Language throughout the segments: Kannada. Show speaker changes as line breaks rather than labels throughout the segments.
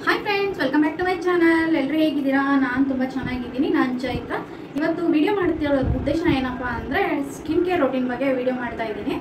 hi friends welcome back to my channel ಎಲ್ಲರೂ ಹೇಗಿದ್ದೀರಾ ನಾನು ತುಂಬ ಚೆನ್ನಾಗಿದ್ದೀನಿ ನಾನು ಚೈತ್ರ ಇವತ್ತು ವಿಡಿಯೋ ಮಾಡ್ತಿರೋ ಉದ್ದೇಶ ಏನಪ್ಪ ಅಂದರೆ ಸ್ಕಿನ್ ಕೇರ್ ರೊಟೀನ್ ಬಗ್ಗೆ ವಿಡಿಯೋ ಮಾಡ್ತಾ ಇದ್ದೀನಿ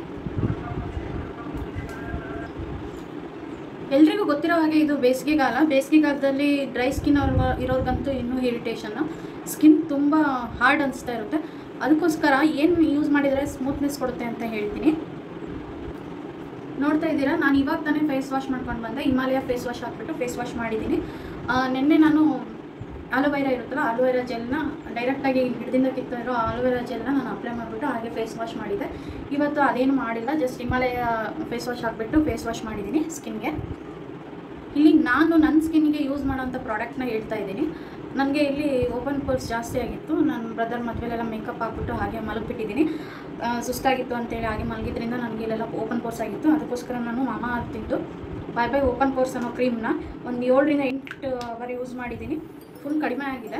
ಎಲ್ರಿಗೂ ಗೊತ್ತಿರೋ ಹಾಗೆ ಇದು ಬೇಸಿಗೆಗಾಲ ಬೇಸಿಗೆಗಾಲದಲ್ಲಿ ಡ್ರೈ ಸ್ಕಿನ್ ಅವ್ರ ಇರೋರ್ಗಂತೂ ಇನ್ನೂ ಇರಿಟೇಷನ್ನು ಸ್ಕಿನ್ ತುಂಬ ಹಾರ್ಡ್ ಅನಿಸ್ತಾ ಇರುತ್ತೆ ಅದಕ್ಕೋಸ್ಕರ ಏನು ಯೂಸ್ ಮಾಡಿದರೆ ಸ್ಮೂತ್ನೆಸ್ ಕೊಡುತ್ತೆ ಅಂತ ಹೇಳ್ತೀನಿ ನೋಡ್ತಾ ಇದ್ದೀರಾ ನಾನು ಇವಾಗ ತಾನೇ ಫೇಸ್ ವಾಶ್ ಮಾಡ್ಕೊಂಡು ಬಂದೆ ಹಿಮಾಲಯ ಫೇಸ್ ವಾಶ್ ಹಾಕ್ಬಿಟ್ಟು ಫೇಸ್ ವಾಶ್ ಮಾಡಿದ್ದೀನಿ ಆ, ನಿನ್ನೆ ನಾನು ಆಲೋವೆರಾ ಇರುತ್ತಲ್ಲ ಆಲೋವೆರಾ ಜೆಲ್ನ ಡೈರೆಕ್ಟಾಗಿ ಗಿಡದಿಂದ ಕಿತ್ತಾ ಇರೋ ಆಲೋವೆರಾ ಜೆಲ್ನ ನಾನು ಅಪ್ಲೈ ಮಾಡಿಬಿಟ್ಟು ಹಾಗೆ ಫೇಸ್ ವಾಶ್ ಮಾಡಿದ್ದೆ ಇವತ್ತು ಅದೇನು ಮಾಡಿಲ್ಲ ಜಸ್ಟ್ ಹಿಮಾಲಯ ಫೇಸ್ ವಾಶ್ ಹಾಕ್ಬಿಟ್ಟು ಫೇಸ್ ವಾಶ್ ಮಾಡಿದ್ದೀನಿ ಸ್ಕಿನ್ಗೆ ಇಲ್ಲಿ ನಾನು ನನ್ನ ಸ್ಕಿನ್ಗೆ ಯೂಸ್ ಮಾಡೋಂಥ ಪ್ರಾಡಕ್ಟ್ನ ಹೇಳ್ತಾ ಇದ್ದೀನಿ ನನಗೆ ಇಲ್ಲಿ ಓಪನ್ ಪೋರ್ಸ್ ಜಾಸ್ತಿ ಆಗಿತ್ತು ನನ್ನ ಬ್ರದರ್ ಮದುವೆಲೆಲ್ಲ ಮೇಕಪ್ ಹಾಕ್ಬಿಟ್ಟು ಹಾಗೆ ಮಲಗಿಬಿಟ್ಟಿದ್ದೀನಿ ಆ, ಸುಸ್ತಾಗಿತ್ತು ಅಂತೇಳಿ ಹಾಗೆ ಮಲಗಿದ್ರಿಂದ ನನಗೆ ಇಲ್ಲೆಲ್ಲ ಓಪನ್ ಪೋರ್ಸ್ ಆಗಿತ್ತು ಅದಕ್ಕೋಸ್ಕರ ನಾನು ಮಾಮ ತಿಂದು ಬೈ ಬೈ ಓಪನ್ ಪೋರ್ಸ್ ಅನ್ನೋ ಕ್ರೀಮ್ನ ಒಂದು ಏಳರಿಂದ ಎಂಟು ಅವರ್ ಯೂಸ್ ಮಾಡಿದ್ದೀನಿ ಫುಲ್ ಕಡಿಮೆ ಆಗಿದೆ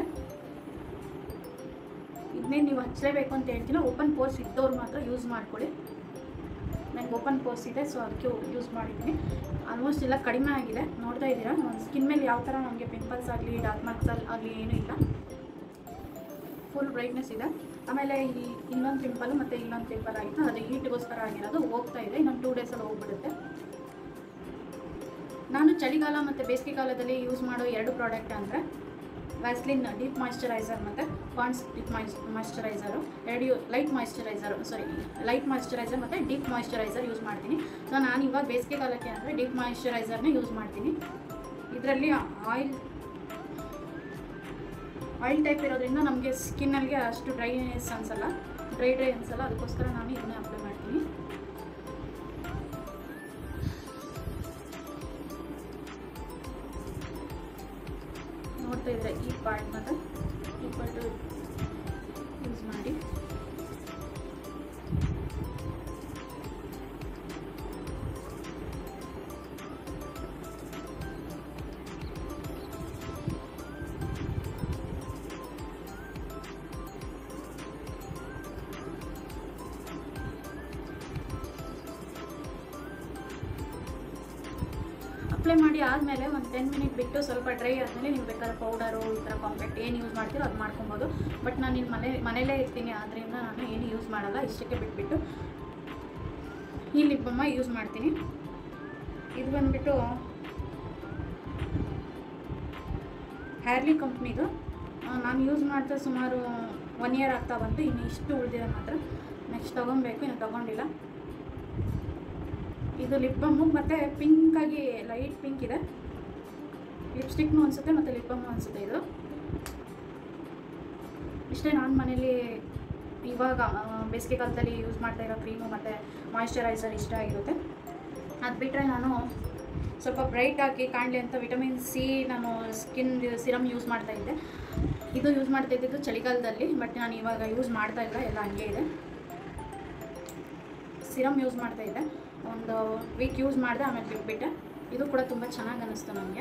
ಇದನ್ನೇ ನೀವು ಹಚ್ಚಲೇಬೇಕು ಅಂತ ಹೇಳ್ತೀನಿ ಓಪನ್ ಪೋರ್ಸ್ ಇದ್ದವ್ರು ಮಾತ್ರ ಯೂಸ್ ಮಾಡ್ಕೊಳ್ಳಿ ನನಗೆ ಓಪನ್ ಪೋರ್ಸ್ ಇದೆ ಸೊ ಅದಕ್ಕೆ ಯೂಸ್ ಮಾಡಿದ್ದೀನಿ ಆಲ್ಮೋಸ್ಟ್ ಎಲ್ಲ ಕಡಿಮೆ ಆಗಿದೆ ನೋಡ್ತಾ ಇದ್ದೀರಾ ಸ್ಕಿನ್ ಮೇಲೆ ಯಾವ ಥರ ನನಗೆ ಪಿಂಪಲ್ಸ್ ಆಗಲಿ ಡಾರ್ಕ್ ಮಾರ್ಕ್ಸ್ ಆಗಲಿ ಏನೂ ಇಲ್ಲ ಫುಲ್ ಬ್ರೈಟ್ನೆಸ್ ಇದೆ ಆಮೇಲೆ ಈ ಇನ್ನೊಂದು ಪಿಂಪಲ್ ಮತ್ತು ಇನ್ನೊಂದು ಪಿಂಪಲ್ ಆಗಿತ್ತು ಅದು ಹೀಟ್ಗೋಸ್ಕರ ಆಗಿರೋದು ಹೋಗ್ತಾ ಇದೆ ಇನ್ನೊಂದು ಟೂ ಡೇಸಲ್ಲಿ ಹೋಗ್ಬಿಡುತ್ತೆ ನಾನು ಚಳಿಗಾಲ ಮತ್ತು ಬೇಸಿಗೆಗಾಲದಲ್ಲಿ ಯೂಸ್ ಮಾಡೋ ಎರಡು ಪ್ರಾಡಕ್ಟ್ ಅಂದರೆ ವ್ಯಾಸ್ಲಿನ್ ಡೀಪ್ ಮಾಯ್ಶ್ಚರೈಸರ್ ಮತ್ತು ಪಾಂಡ್ಸ್ ಡೀಪ್ ಮಾಯ್ಸ್ ಮಾಯ್ಶ್ಚರೈಸರು ಎರಡು light moisturiser sorry light moisturiser ಮತ್ತು ಡೀಪ್ ಮಾಯ್ಶ್ಚರೈಸರ್ ಯೂಸ್ ಮಾಡ್ತೀನಿ ಸೊ ನಾನು ಇವಾಗ ಬೇಸಿಗೆಗಾಲಕ್ಕೆ ಅಂದರೆ ಡೀಪ್ ಮಾಯ್ಶ್ಚರೈಸರ್ನೇ ಯೂಸ್ ಮಾಡ್ತೀನಿ ಇದರಲ್ಲಿ ಆಯಿಲ್ ಆಯಿಲ್ ಟೈಪ್ ಇರೋದ್ರಿಂದ ನಮಗೆ ಸ್ಕಿನ್ನಲ್ಲಿಗೆ ಅಷ್ಟು ಡ್ರೈನೆಸ್ ಅನಿಸಲ್ಲ ಡ್ರೈ ಡ್ರೈ ಅನಿಸಲ್ಲ ಅದಕ್ಕೋಸ್ಕರ ನಾನು ಇದನ್ನೇ ಅಪ್ಲೈ ಮಾಡ್ತೀನಿ ನೋಡ್ತಾ ಇದ್ರೆ ಈ ಪಾರ್ಟ್ ಮತ್ತು ಈ ಪಾರ್ಟ್ ಯೂಸ್ ಮಾಡಿ ಅಪ್ಲೈ ಮಾಡಿ ಆದಮೇಲೆ ಒಂದು ಟೆನ್ ಮಿನಿಟ್ ಬಿಟ್ಟು ಸ್ವಲ್ಪ ಡ್ರೈ ಆದಮೇಲೆ ನೀವು ಬೇಕಾದ್ರೆ ಪೌಡರು ಈ ಥರ ಕಾಂಪ್ಯಾಕ್ಟ್ ಏನು ಯೂಸ್ ಮಾಡ್ತೀರೋ ಅದು ಮಾಡ್ಕೊಬೋದು ಬಟ್ ನಾನು ಇಲ್ಲಿ ಮನೆ ಮನೇಲೇ ಇರ್ತೀನಿ ಆದ್ದರಿಂದ ನಾನು ಏನು ಯೂಸ್ ಮಾಡಲ್ಲ ಇಷ್ಟಕ್ಕೆ ಬಿಟ್ಬಿಟ್ಟು ಈ ಲಿಪ್ಪಮ್ಮ ಯೂಸ್ ಮಾಡ್ತೀನಿ ಇದು ಬಂದುಬಿಟ್ಟು ಹ್ಯಾರ್ಲಿ ಕಂಪ್ನಿದು ನಾನು ಯೂಸ್ ಮಾಡ್ತಾ ಸುಮಾರು ಒನ್ ಇಯರ್ ಆಗ್ತಾ ಬಂತು ಇನ್ನು ಇಷ್ಟು ಉಳಿದಿದೆ ಮಾತ್ರ ನೆಕ್ಸ್ಟ್ ತೊಗೊಬೇಕು ಇನ್ನು ತೊಗೊಂಡಿಲ್ಲ ಇದು ಲಿಪ್ ಬಮ್ಮು ಮತ್ತು ಪಿಂಕಾಗಿ ಲೈಟ್ ಪಿಂಕ್ ಇದೆ ಲಿಪ್ಸ್ಟಿಕ್ನು ಅನಿಸುತ್ತೆ ಮತ್ತು ಲಿಪ್ ಬಮ್ಮು ಅನಿಸುತ್ತೆ ಇದು ಇಷ್ಟೇ ನಾನು ಮನೇಲಿ ಇವಾಗ ಬೇಸಿಗೆಗಾಲದಲ್ಲಿ ಯೂಸ್ ಮಾಡ್ತಾ ಇರೋ ಕ್ರೀಮು ಮತ್ತು ಮಾಯ್ಶ್ಚರೈಸರ್ ಇಷ್ಟ ಆಗಿರುತ್ತೆ ಅದು ಬಿಟ್ಟರೆ ನಾನು ಸ್ವಲ್ಪ ಬ್ರೈಟ್ ಆಗಿ ಕಾಣಲಿ ಅಂತ ವಿಟಮಿನ್ ಸಿ ನಾನು ಸ್ಕಿನ್ ಸಿರಮ್ ಯೂಸ್ ಮಾಡ್ತಾ ಇದ್ದೆ ಇದು ಯೂಸ್ ಮಾಡ್ತಾ ಇದ್ದಿದ್ದು ಚಳಿಗಾಲದಲ್ಲಿ ಬಟ್ ನಾನು ಇವಾಗ ಯೂಸ್ ಮಾಡ್ತಾ ಇಲ್ಲ ಎಲ್ಲ ಹಂಗೆ ಇದೆ ಸಿರಮ್ ಯೂಸ್ ಮಾಡ್ತಾ ಇದ್ದೆ ಒಂದು ವೀಕ್ ಯೂಸ್ ಮಾಡಿದೆ ಆಮೇಲೆ ಬಿಟ್ಬಿಟ್ಟೆ ಇದು ಕೂಡ ತುಂಬ ಚೆನ್ನಾಗಿ ಅನ್ನಿಸ್ತು ನನಗೆ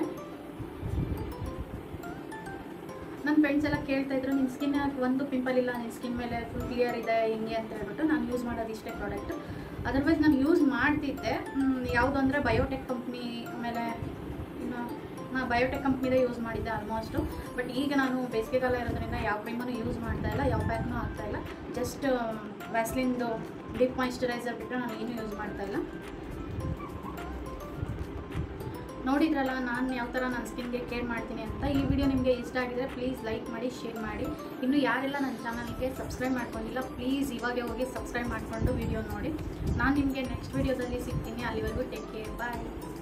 ನನ್ನ ಫ್ರೆಂಡ್ಸ್ ಎಲ್ಲ ಕೇಳ್ತಾ ಇದ್ರು ನಿನ್ನ ಸ್ಕಿನ್ ಒಂದು ಪಿಂಪಲ್ ಇಲ್ಲ ನಿನ್ನ ಸ್ಕಿನ್ ಮೇಲೆ ಫುಲ್ ಕ್ಲಿಯರ್ ಇದೆ ಹಿಂಗೆ ಅಂತ ಹೇಳ್ಬಿಟ್ಟು ನಾನು ಯೂಸ್ ಮಾಡೋದು ಇಷ್ಟೇ ಪ್ರಾಡಕ್ಟ್ ಅದರ್ವೈಸ್ ನಾನು ಯೂಸ್ ಮಾಡ್ತಿದ್ದೆ ಯಾವುದು ಅಂದರೆ ಬಯೋಟೆಕ್ ಕಂಪ್ನಿ ಆಮೇಲೆ ಇನ್ನು ನಾ ಬಯೋಟೆಕ್ ಕಂಪ್ನಿದೇ ಯೂಸ್ ಮಾಡಿದ್ದೆ ಆಲ್ಮೋಸ್ಟು ಬಟ್ ಈಗ ನಾನು ಬೇಸಿಗೆಗಾಲ ಇರೋದ್ರಿಂದ ಯಾವ ಕ್ರೀಮನ್ನು ಯೂಸ್ ಮಾಡ್ತಾ ಇಲ್ಲ ಯಾವ ಪ್ಯಾಕ್ನೂ ಆಗ್ತಾ ಇಲ್ಲ ಜಸ್ಟ್ ವ್ಯಾಸ್ಲಿನ್ದು ಡೀಪ್ ಮಾಯ್ಶ್ಚರೈಸರ್ ಬಿಟ್ಟರೆ ನಾನು ಏನೂ ಯೂಸ್ ಮಾಡ್ತಾ ಇಲ್ಲ ನೋಡಿದ್ರಲ್ಲ ನಾನು ಯಾವ ಥರ ನನ್ನ ಸ್ಕಿನ್ಗೆ ಕೇರ್ ಮಾಡ್ತೀನಿ ಅಂತ ಈ ವಿಡಿಯೋ ನಿಮಗೆ ಇಷ್ಟ ಆಗಿದ್ರೆ ಪ್ಲೀಸ್ ಲೈಕ್ ಮಾಡಿ ಶೇರ್ ಮಾಡಿ ಇನ್ನು ಯಾರೆಲ್ಲ ನನ್ನ ಚಾನಲ್ಗೆ ಸಬ್ಸ್ಕ್ರೈಬ್ ಮಾಡ್ಕೊಂಡಿಲ್ಲ ಪ್ಲೀಸ್ ಇವಾಗೆ ಹೋಗಿ ಸಬ್ಸ್ಕ್ರೈಬ್ ಮಾಡಿಕೊಂಡು ವಿಡಿಯೋ ನೋಡಿ ನಾನು ನಿಮಗೆ ನೆಕ್ಸ್ಟ್ ವಿಡಿಯೋದಲ್ಲಿ ಸಿಗ್ತೀನಿ ಅಲ್ಲಿವರೆಗೂ ಟೇಕ್ ಕೇರ್ ಬಾಯ್